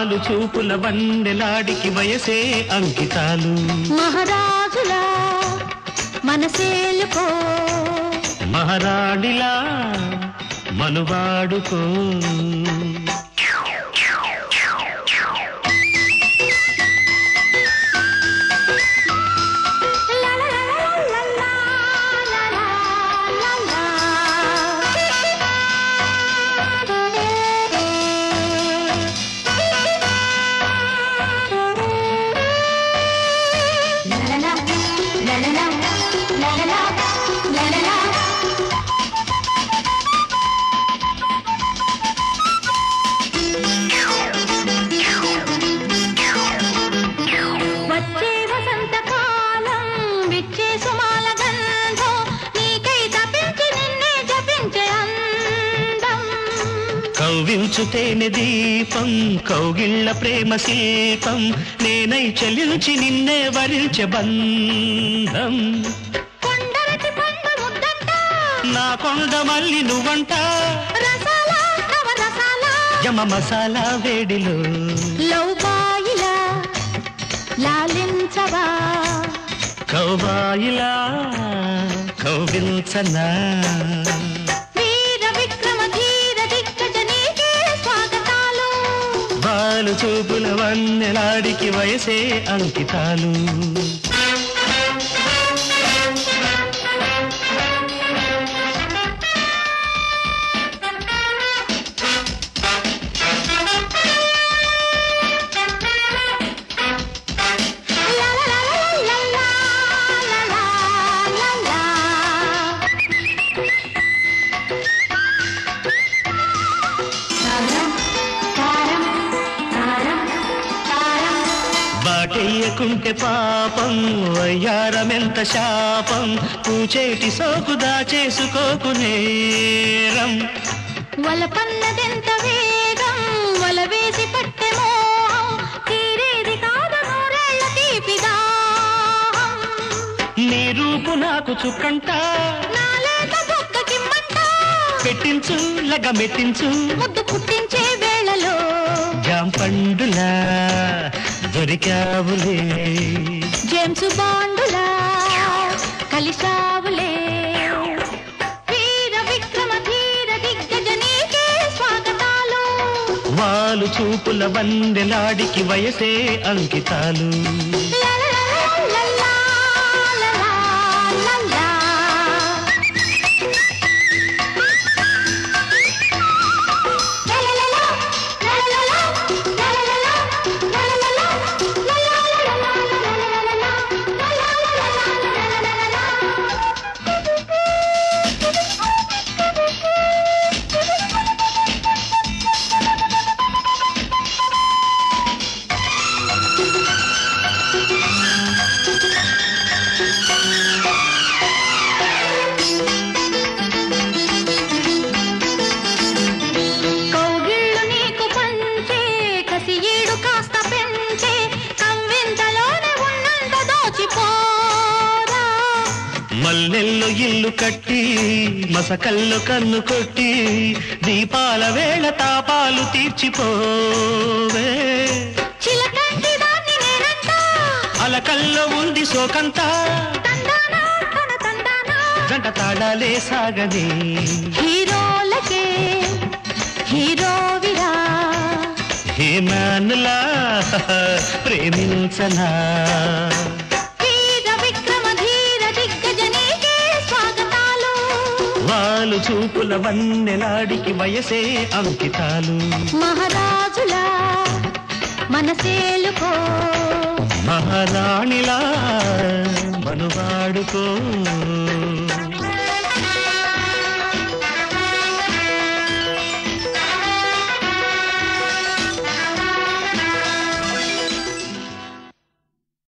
వాలు చూపుల వన్నెలాడికి వయసే అంకితాలు మహారాజులా మనసేలుకో మహారాణిలా మనువాడుకో లా లా లా లా లా లా లా లా లా లా లా లా లా లా లా లా లా లా లా వచ్చే వసంతకాలం విచ్చే సుమాల గంధం నీకై తప్పించి నిన్నే జపించే అందం కవ్వించు తేనె దీపం కౌగిళ్ళ ప్రేమ శిల్పం నేనై చలించి నిన్నే వరించే బంధం కొండరటి పండు ముద్దంట నా కొండ మల్లి నువ్వంట రసాల నవ రసాల యమ మసాలా వేడిలో లౌబాయిలా లాలించవా కౌబాయిలా కౌగిల్చనా వీర విక్రమ ధీర దిగ్గజ నీకే స్వాగతాలు బాలు చూపుల వన్నెలాడికి వయసే అంకితాలు లా లా లా లా లా లా లా లా కారం కారం కారం కారం బాటెయ్యకుంటే పాపం వయ్యారమెంత శాపం పూచేటి సోకు దాచేసుకోకు నేరం వలపన్నదెంత వేగం వల వేసి పట్టె మోహం తీరేది కాదు నూరేళ్ల తీపి దాహం నీ రూపు నాకు చుక్కంట నాలేత బొక్కకిమ్మంట పెట్టించు లగ మెట్టించు ముద్దు పుట్టించే వేళలో జాంపండులా దొరికావులే జేమ్స్ బాండులా కలిశావులే వీర విక్రమ ధీర దిగ్గజ నీకే స్వాగతాలు వాలు చూపుల వన్నెలాడికి వయసే అంకితాలు లా లా లా లా లా లా లా లా. కౌగిళ్ళు నీకు పంచే కసి ఈడు కాస్త పెంచే కవ్వింతలోనే ఉన్నంత దోచిపోరా మల్లెల్లో ఇల్లు కట్టి మసకల్లో కన్ను కొట్టి దీపాల వేళ తాపాలు తీర్చిపోవే చిలకంటి దాన్ని నేనంట అలకల్లో ఉంది సోకంతా తందానా తన తందానా జంట తాళాలే సాగని హీరోలకే హీరోవిరా హేమానులా ప్రేమించనా వీర విక్రమ ధీర దిగ్గజ నీకే స్వాగతాలు వాలు చూపుల వన్నెలాడికి వయసే అంకితాలు మహారాజులా మనసేలుకో మహారాణిలా మనువాడుకో